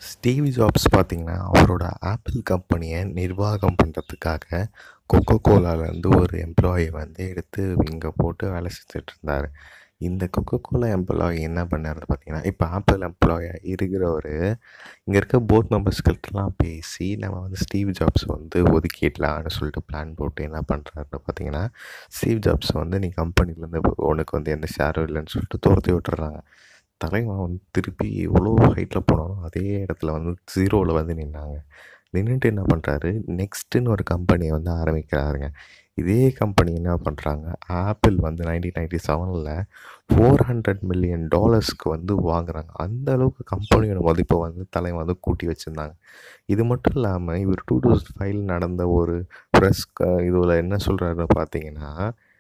Steve jobs பார்த்தீங்கன்னா அவரோட apple கம்பெனியை நிர்வாகம் பண்ணுறதுக்காக கொக்கோ கோலாலேருந்து ஒரு எம்ப்ளாயி வந்து எடுத்து இங்கே போட்டு வேலை செஞ்சுட்டு இருந்தார் இந்த கொக்கோ கோலா எம்ப்ளாயி என்ன பண்ணாரு பார்த்தீங்கன்னா இப்போ ஆப்பிள் எம்ப்ளாயாக இருக்கிறவர் இங்கே இருக்க போர்ட் மெம்பர்ஸ்கிட்டலாம் பேசி நம்ம வந்து ஸ்டீவ் ஜாப்ஸ் வந்து ஒதுக்கிடலான்னு சொல்லிட்டு பிளான் போட்டு என்ன பண்ணுறாருன்னு பார்த்தீங்கன்னா ஸ்டீவ் ஜாப்ஸ் வந்து நீ கம்பெனிலேருந்து உனக்கு வந்து எந்த ஷேரும் இல்லைன்னு சொல்லிட்டு துரத்தி விட்டுறாங்க தலைவன் வந்து திருப்பி எவ்வளோ ஹைட்டில் போனாலும் அதே இடத்துல வந்து ஜீரோவில் வந்து நின்னாங்க நின்றுட்டு என்ன பண்ணுறாரு நெக்ஸ்ட்டுன்னு ஒரு கம்பெனியை வந்து ஆரம்பிக்கிறாருங்க இதே கம்பெனி என்ன பண்ணுறாங்க ஆப்பிள் வந்து நைன்டீன் நைன்டி செவனில் ஃபோர் ஹண்ட்ரட் மில்லியன் டாலர்ஸ்க்கு வந்து வாங்குறாங்க அந்த அளவுக்கு கம்பெனியோட மதிப்பை வந்து தலைவன் வந்து கூட்டி வச்சுருந்தாங்க இது மட்டும் இல்லாமல் இவர் டூ தௌசண்ட் ஃபைவ் நடந்த ஒரு ப்ரெஸ் இதில் என்ன சொல்கிறாருன்னு பார்த்தீங்கன்னா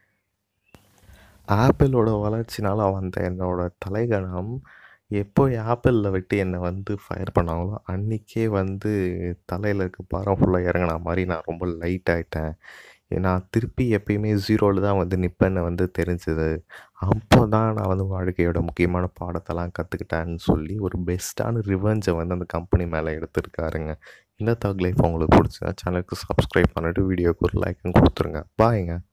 ஆப்பிளோட வளர்ச்சினால் வந்த என்னோட தலைகணம் எப்போ ஆப்பிளில் விட்டு என்னை வந்து ஃபயர் பண்ணாங்களோ அன்றைக்கே வந்து தலையில் இருக்க பாரம் ஃபுல்லாக இறங்கின மாதிரி நான் ரொம்ப லைட் ஆகிட்டேன் நான் திருப்பி எப்பயுமே ஜீரோவில் தான் வந்து நிற்பேன்னு வந்து தெரிஞ்சது அப்போ தான் நான் வந்து வாழ்க்கையோட முக்கியமான பாடத்தெல்லாம் கற்றுக்கிட்டேன்னு சொல்லி ஒரு பெஸ்ட்டான ரிவெஞ்சை வந்து அந்த கம்பெனி மேலே எடுத்திருக்காருங்க இந்த தக் லைஃப் உங்களுக்கு பிடிச்சா சேனலுக்கு சப்ஸ்கிரைப் பண்ணிவிட்டு வீடியோக்கு ஒரு லைக்கும் கொடுத்துருங்க பாய்ங்க